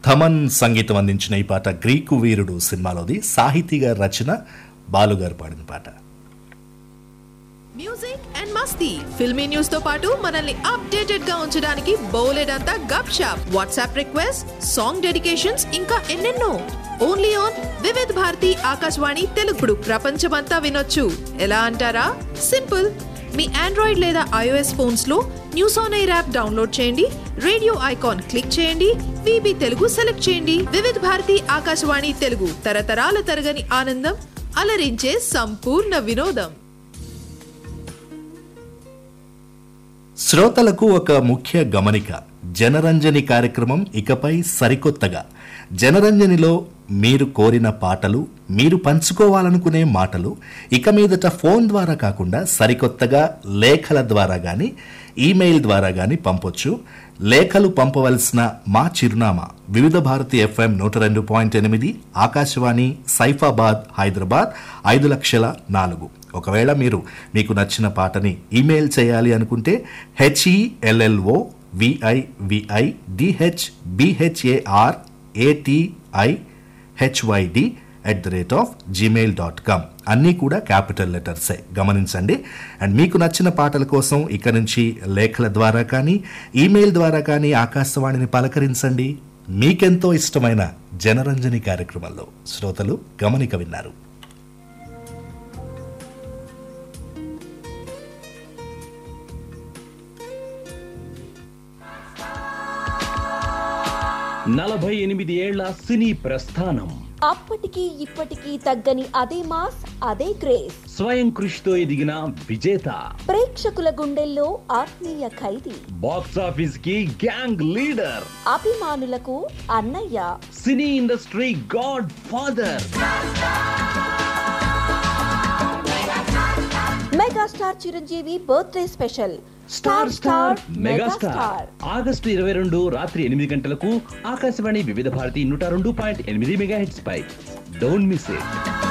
థమన్ సంగీతం అందించిన ఈ పాట గ్రీకు వీరుడు సినిమాలోది సాహితీగా రచన బాలుగారు పాడిన పాట మ్యూజిక్ అండ్ మస్తీ ఫిల్మీ న్యూస్ తో పాటు మనల్ని అప్డేటెడ్ గా ఉంచడానికి బౌలెడంతా గప్ షాప్ వాట్సాప్ రిక్వెస్ట్ సాంగ్ డెడికేషన్స్ ఇంకా ఎన్నెన్నో ఓన్లీ ఆన్ వివిధ్ భారతి ఆకాశవాణి తెలుగుడు ప్రపంచమంతా వినొచ్చు ఎలా అంటారా సింపుల్ మీ ఆండ్రాయిడ్ లేదా ఐఓఎస్ ఫోన్స్ లో news on air app download చేయండి రేడియో ఐకాన్ క్లిక్ చేయండి విబి తెలుగు సెలెక్ట్ చేయండి వివిధ్ భారతి ఆకాశవాణి తెలుగు తరతరాల తరగని ఆనందం అలరించే సంపూర్ణ వినోదం శ్రోతలకు ఒక ముఖ్య గమనిక జనరంజని కార్యక్రమం ఇకపై సరికొత్తగా జనరంజనిలో మీరు కోరిన పాటలు మీరు పంచుకోవాలనుకునే మాటలు ఇక మీదట ఫోన్ ద్వారా కాకుండా సరికొత్తగా లేఖల ద్వారా కానీ ఈమెయిల్ ద్వారా కానీ పంపొచ్చు లేఖలు పంపవలసిన మా చిరునామా వివిధ భారతి ఎఫ్ఎం నూట రెండు పాయింట్ ఎనిమిది ఆకాశవాణి సైఫాబాద్ హైదరాబాద్ ఐదు లక్షల నాలుగు ఒకవేళ మీరు మీకు నచ్చిన పాటని ఈమెయిల్ చేయాలి అనుకుంటే H E L L O V I V I D H B H A R A T I H Y D at the rate of Gmail dot com అన్నీ కూడా క్యాపిటల్ లెటర్సే గమనించండి అండ్ మీకు నచ్చిన పాటల కోసం ఇక నుంచి లేఖల ద్వారా కానీ ఈమెయిల్ ద్వారా కానీ ఆకాశవాణిని పలకరించండి మీకెంతో ఇష్టమైన జనరంజని కార్యక్రమంలో శ్రోతలు గమనిక విన్నారు నలభై ఎనిమిది ఏళ్ల సినీ ప్రస్థానం అప్పటికి ఇప్పటికీ తగ్గని అదే మాస్ అదే క్రేజ్ స్వయం కృషితో ఎదిగిన విజేత ప్రేక్షకుల గుండెల్లో ఆత్మీయ ఖైదీ బాక్స్ ఆఫీస్ కి గ్యాంగ్ లీడర్ అభిమానులకు అన్నయ్య cine industry godfather megastar Chiranjeevi birthday special star star megastar August ఇరవై రెండు రాత్రి ఎనిమిది గంటలకు ఆకాశవాణి వివిధ భారతి నూట రెండు పాయింట్ ఎనిమిది మెగా హెడ్స్ పై డోంట్ మిస్ ఇట్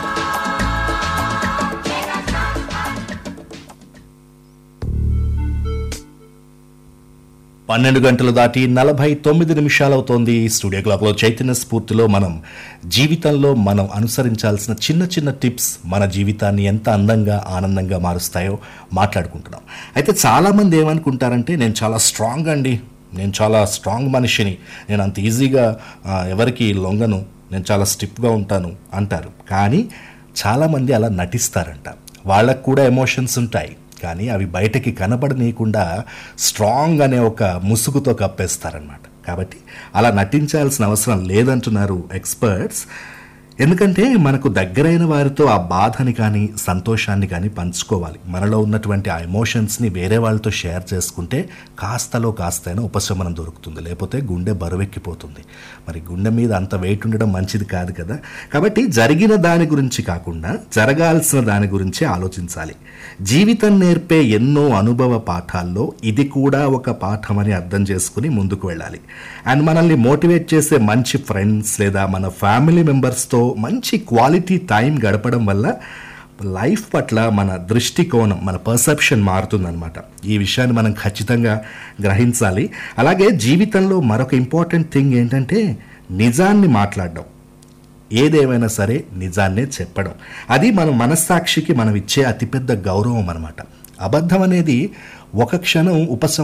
పన్నెండు గంటలు దాటి నలభై తొమ్మిది నిమిషాలవుతోంది స్టూడియో క్లాక్లో చైతన్య స్ఫూర్తిలో మనం జీవితంలో మనం అనుసరించాల్సిన చిన్న చిన్న టిప్స్ మన జీవితాన్ని ఎంత అందంగా ఆనందంగా మారుస్తాయో మాట్లాడుకుంటున్నాం అయితే చాలామంది ఏమనుకుంటారంటే నేను చాలా స్ట్రాంగ్ అండి నేను చాలా స్ట్రాంగ్ మనిషిని నేను అంత ఈజీగా ఆ, ఎవరికి లొంగను నేను చాలా స్టిఫ్గా ఉంటాను అంటారు కానీ చాలామంది అలా నటిస్తారంట వాళ్ళకు కూడా ఎమోషన్స్ ఉంటాయి కానీ అవి బయటకి కనబడనీయకుండా స్ట్రాంగ్ అనే ఒక ముసుగుతో కప్పేస్తారనమాట కాబట్టి అలా నటించాల్సిన అవసరం లేదంటున్నారు ఎక్స్పర్ట్స్ ఎందుకంటే మనకు దగ్గరైన వారితో ఆ బాధని కానీ సంతోషాన్ని కానీ పంచుకోవాలి మనలో ఉన్నటువంటి ఆ ఎమోషన్స్ని వేరే వాళ్ళతో షేర్ చేసుకుంటే కాస్తలో కాస్తైనా ఉపశమనం దొరుకుతుంది లేకపోతే గుండె బరువెక్కిపోతుంది మరి గుండె మీద అంత వెయిట్ ఉండడం మంచిది కాదు కదా కాబట్టి జరిగిన దాని గురించి కాకుండా జరగాల్సిన దాని గురించి ఆలోచించాలి జీవితం నేర్పే ఎన్నో అనుభవ పాఠాల్లో ఇది కూడా ఒక పాఠం అని అర్థం చేసుకుని ముందుకు వెళ్ళాలి అండ్ మనల్ని మోటివేట్ చేసే మంచి ఫ్రెండ్స్ లేదా మన ఫ్యామిలీ మెంబర్స్తో మంచి క్వాలిటీ టైం గడపడం వల్ల లైఫ్ పట్ల మన దృష్టికోణం మన పర్సెప్షన్ మారుతుందన్నమాట ఈ విషయాన్ని మనం ఖచ్చితంగా గ్రహించాలి అలాగే జీవితంలో మరొక ఇంపార్టెంట్ థింగ్ ఏంటంటే నిజాన్ని మాట్లాడడం ఏదేమైనా సరే నిజాన్నే చెప్పడం అది మన మనస్సాక్షికి మనం ఇచ్చే అతిపెద్ద గౌరవం అనమాట అబద్ధం అనేది ఒక క్షణం ఉపశమనం